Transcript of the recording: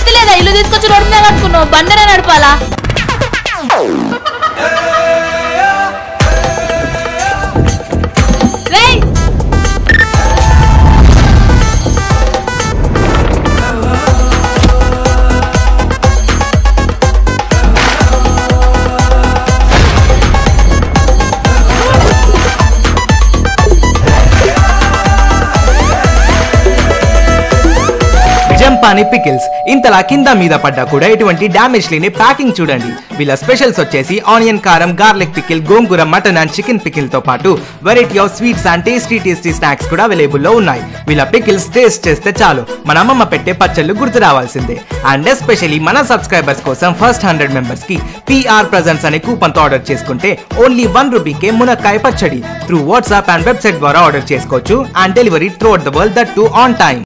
బుద్ధి లేదా ఇల్లు తీసుకొచ్చి రోడ్డు మీద కట్టుకున్నావు బండినే నడపాలా రేయ్ జంపాని పికిల్స్ ఇంతలా కింద మీద పడ్డా కూడా ఎటువంటి డ్యామేజ్ లేని ప్యాకింగ్ చూడండి వీళ్ళ స్పెషల్స్ వచ్చేసి ఆనియన్ కారం garlic pickle gongura mutton and chicken pickle తో పాటు variety of sweets and tasty tasty snacks కూడా అవైలబుల్ లో ఉన్నాయి వీళ్ళ పికిల్స్ టేస్ట్ చేస్తే చాలు మన అమ్మమ్మ పెట్టే పచ్చళ్ళు గుర్తు రావాల్సిందే అండ్ ఎస్పెషల్లీ మన సబ్స్క్రైబర్స్ కోసం ఫస్ట్ హండ్రెడ్ మెంబర్స్ కి పిఆర్ ప్రజెంట్స్ అనే కూపన్ తో ఆర్డర్ చేసుకుంటే ఓన్లీ వన్ రూపీకే మునక్కాయ పచ్చడి త్రూ వాట్సాప్ అండ్ వెబ్సైట్ ద్వారా ఆర్డర్ చేసుకోవచ్చు and delivery throughout the world that too on time